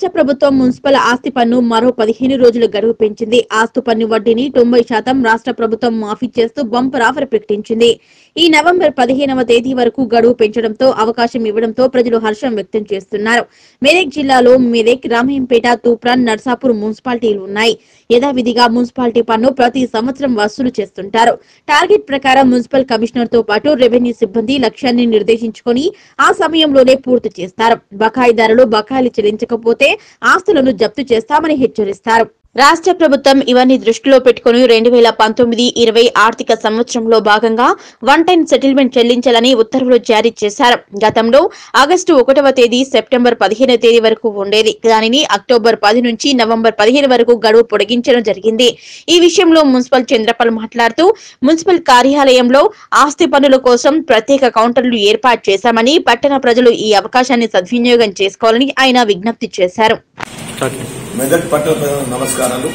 రాష్ట్ర ప్రభుత్వం మున్సిపల్ ఆస్తి పన్ను మరో పదిహేను రోజులు గడువు పెంచింది ఆస్తి పన్ను వడ్డీని తొంభై శాతం రాష్ట్ర ప్రభుత్వం మాఫీ చేస్తూ బంపర్ ఆఫర్ ప్రకటించింది ఈ నవంబర్ పదిహేనవ తేదీ వరకు గడువు పెంచడంతో అవకాశం ఇవ్వడంతో ప్రజలు హర్షం వ్యక్తం చేస్తున్నారు మెదక్ జిల్లాలో మెదక్ రామయంపేట తూప్రాన్ నర్సాపూర్ మున్సిపాలిటీలు ఉన్నాయి యథావిధిగా మున్సిపాలిటీ పన్ను ప్రతి సంవత్సరం వసూలు చేస్తుంటారు టార్గెట్ ప్రకారం మున్సిపల్ కమిషనర్ తో పాటు రెవెన్యూ సిబ్బంది లక్ష్యాన్ని నిర్దేశించుకొని ఆ సమయంలోనే పూర్తి చేస్తారు బకాయిదారులు బకాయిలు చెల్లించకపోతే ఆస్తులను జప్తు చేస్తామని హెచ్చరిస్తారు రాష్ట్ర ప్రభుత్వం ఇవన్నీ దృష్టిలో పెట్టుకుని రెండు వేల పంతొమ్మిది ఇరవై ఆర్థిక సంవత్సరంలో భాగంగా వన్ టైం సెటిల్మెంట్ చెల్లించాలని ఉత్తర్వులు జారీ చేశారు గతంలో ఆగస్టు ఒకటవ తేదీ సెప్టెంబర్ పదిహేనవ తేదీ వరకు ఉండేది దానిని అక్టోబర్ పది నుంచి నవంబర్ పదిహేను వరకు గడువు పొడిగించడం జరిగింది ఈ విషయంలో మున్సిపల్ చంద్రపాల్ మాట్లాడుతూ మున్సిపల్ కార్యాలయంలో ఆస్తి పన్నుల కోసం ప్రత్యేక కౌంటర్లు ఏర్పాటు చేశామని పట్టణ ప్రజలు ఈ అవకాశాన్ని సద్వినియోగం చేసుకోవాలని ఆయన విజ్ఞప్తి చేశారు మెదక్ పట్టణ ప్రజలకు నమస్కారాలు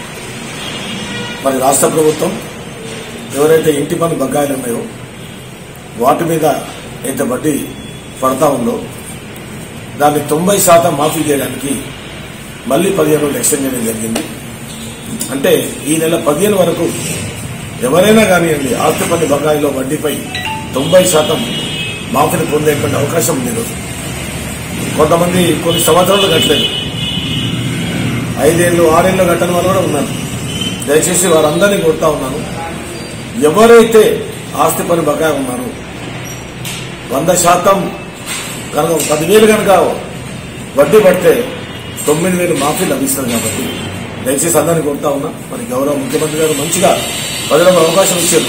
మరి రాష్ట్ర ప్రభుత్వం ఎవరైతే ఇంటి పన్ను బకాయిలు ఉన్నాయో వాటి మీద ఎంత వడ్డీ పడతా ఉందో దాన్ని తొంభై శాతం మాఫీ చేయడానికి మళ్ళీ పదిహేను రోజులు ఎక్స్టెండ్ చేయడం జరిగింది అంటే ఈ నెల పదిహేను వరకు ఎవరైనా కానివ్వండి ఆస్తి పన్ను బకాయిలో వడ్డీపై తొంభై శాతం మాఫీని పొందేటువంటి అవకాశం ఉంది ఈరోజు కొంతమంది కొన్ని సంవత్సరాలు కట్టలేదు ఐదేళ్ళు ఆరేళ్ళు కట్టని వాళ్ళు కూడా ఉన్నారు దయచేసి వారందరినీ కొడతా ఉన్నాను ఎవరైతే ఆస్తి పని బకాయి ఉన్నారో వంద శాతం కనుక పదివేలు కనుక వడ్డీ పడితే తొమ్మిది వేలు మాఫీ లభిస్తుంది కాబట్టి దయచేసి అందరినీ కొడతా ఉన్నా మరి గౌరవ ముఖ్యమంత్రి గారు మంచిగా ప్రజలకు అవకాశం ఇచ్చారు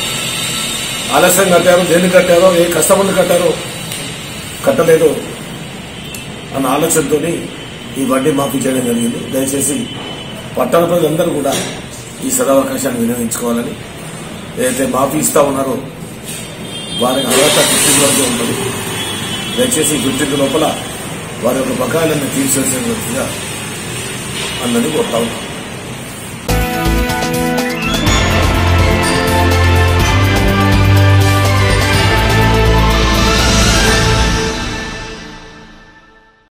ఆలస్యం కట్టారు దేన్ని కట్టారో ఏ కష్టమంది కట్టారో కట్టలేదు అన్న ఆలోచనతో ఈ వడ్డీ మాఫీ చేయడం జరిగింది దయచేసి పట్టణ ప్రజలందరూ కూడా ఈ సదవకాశాన్ని వినియోగించుకోవాలని ఏదైతే మాఫీ ఇస్తా ఉన్నారో వారికి అర్హత ఫిఫ్టీన్ వరకు ఉంటుంది దయచేసి ఫిఫ్టీన్ లోపల వారి యొక్క బకాయిలను తీర్చేసేట్టుగా అన్నది కోరుతా ఉన్నాం